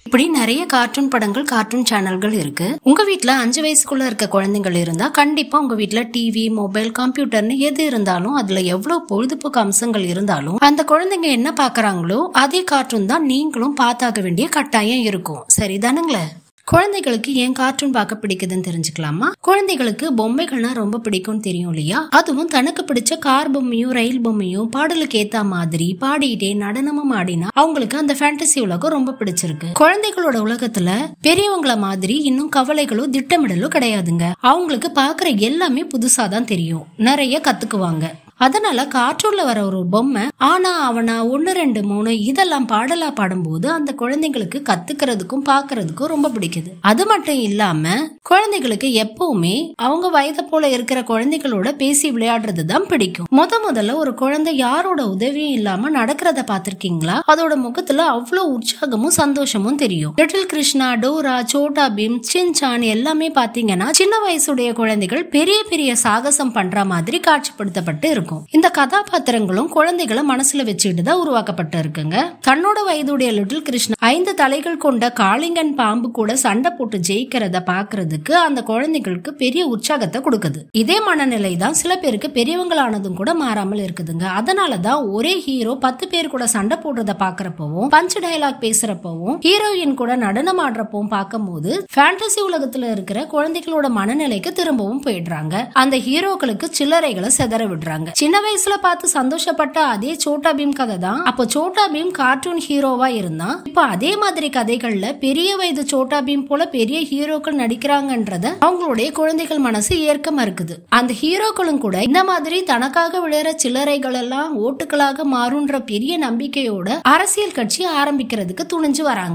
இப்படி நிறைய கார்ட்டூன் படங்கள் கார்ட்டூன் சேனல்கள் இருக்கு உங்க வீட்ல அஞ்சு வயசுக்குள்ள இருக்க குழந்தைகள் இருந்தா கண்டிப்பா உங்க வீட்ல டிவி மொபைல் கம்ப்யூட்டர்னு எது இருந்தாலும் அதுல எவ்வளவு பொழுதுபோக்கு அம்சங்கள் இருந்தாலும் அந்த குழந்தைங்க என்ன பாக்குறாங்களோ அதே கார்ட்டூன் தான் நீங்களும் பார்த்தாக வேண்டிய கட்டாயம் இருக்கும் சரிதானுங்களே குழந்தைகளுக்கு ஏன் கார்ட்டூன் பார்க்க பிடிக்குதுன்னு தெரிஞ்சுக்கலாமா குழந்தைகளுக்கு பொம்மைகள்னா ரொம்ப பிடிக்கும்னு தெரியும் இல்லையா அதுவும் தனக்கு பிடிச்ச கார் பொம்மையும் ரயில் பொம்மையும் பாடலுக்கு ஏத்த மாதிரி பாடிட்டே நடனமும் ஆடினா அவங்களுக்கு அந்த ஃபேண்டசி உலகம் ரொம்ப பிடிச்சிருக்கு குழந்தைகளோட உலகத்துல பெரியவங்கள மாதிரி இன்னும் கவலைகளோ திட்டமிடலோ கிடையாதுங்க அவங்களுக்கு பாக்குற எல்லாமே புதுசா தான் தெரியும் நிறைய கத்துக்குவாங்க அதனால கார்ட்டூன்ல வர ஒரு பொம்மை ஆனா அவனா ஒன்னு ரெண்டு மூணு இதெல்லாம் பாடலா பாடும்போது அந்த குழந்தைங்களுக்கு கத்துக்கிறதுக்கும் பாக்குறதுக்கும் ரொம்ப பிடிக்குது அது மட்டும் இல்லாம குழந்தைகளுக்கு எப்பவுமே அவங்க வயதை போல இருக்கிற குழந்தைகளோட பேசி விளையாடுறது தான் பிடிக்கும் முத முதல்ல ஒரு குழந்தை யாரோட உதவியும் இல்லாம நடக்கிறத பாத்திருக்கீங்களா அதோட முகத்துல அவ்வளவு உற்சாகமும் சந்தோஷமும் தெரியும் little Krishna Dora Chhota Bheem Shinchan எல்லாமே பாத்தீங்கன்னா சின்ன வயசுடைய குழந்தைகள் பெரிய பெரிய சாகசம் பண்ற மாதிரி காட்சிப்படுத்தப்பட்டு இருக்கும் இந்த கதாபாத்திரங்களும் குழந்தைகளை மனசுல வச்சுட்டு தான் உருவாக்கப்பட்டு இருக்குங்க தன்னோட வயதுடைய லிட்டில் கிருஷ்ணா ஐந்து தலைகள் கொண்ட காளிங்கன் பாம்பு கூட சண்டை போட்டு ஜெயிக்கிறத பாக்குறதுக்கு அந்த குழந்தைகளுக்கு பெரிய உற்சாகத்தை கொடுக்குது இதே மனநிலை தான் சில பேருக்கு பெரியவங்களானதும் கூட மாறாமல் இருக்குதுங்க அதனாலதான் ஒரே ஹீரோ பத்து பேர் கூட சண்டை போடுறத பாக்குறப்பவும் பஞ்ச் டயலாக் பேசுறப்பவும் ஹீரோயின் கூட நடனம் ஆடுறப்பவும் பார்க்கும்போது ஃபேண்டசி உலகத்துல இருக்கிற குழந்தைகளோட மனநிலைக்கு திரும்பவும் போயிடுறாங்க அந்த ஹீரோக்களுக்கு சில்லறைகளை செதற விடுறாங்க சின்ன வயசுல பார்த்து சந்தோஷப்பட்ட அதே சோட்டா பீம் கதை தான் அப்போ சோட்டா பீம் கார்ட்டூன் ஹீரோவா இருந்தான் இப்ப அதே மாதிரி கதைகள்ல பெரிய வயது சோட்டா பீம் போல பெரிய ஹீரோக்கள் நடிக்கிறாங்கன்றத அவங்களுடைய குழந்தைகள் மனசு ஏற்க மறுக்குது அந்த ஹீரோக்களும் கூட இந்த மாதிரி தனக்காக விளையாற சில்லறைகள் எல்லாம் ஓட்டுகளாக மாறுன்ற பெரிய நம்பிக்கையோட அரசியல் கட்சி ஆரம்பிக்கிறதுக்கு துணிஞ்சு வராங்க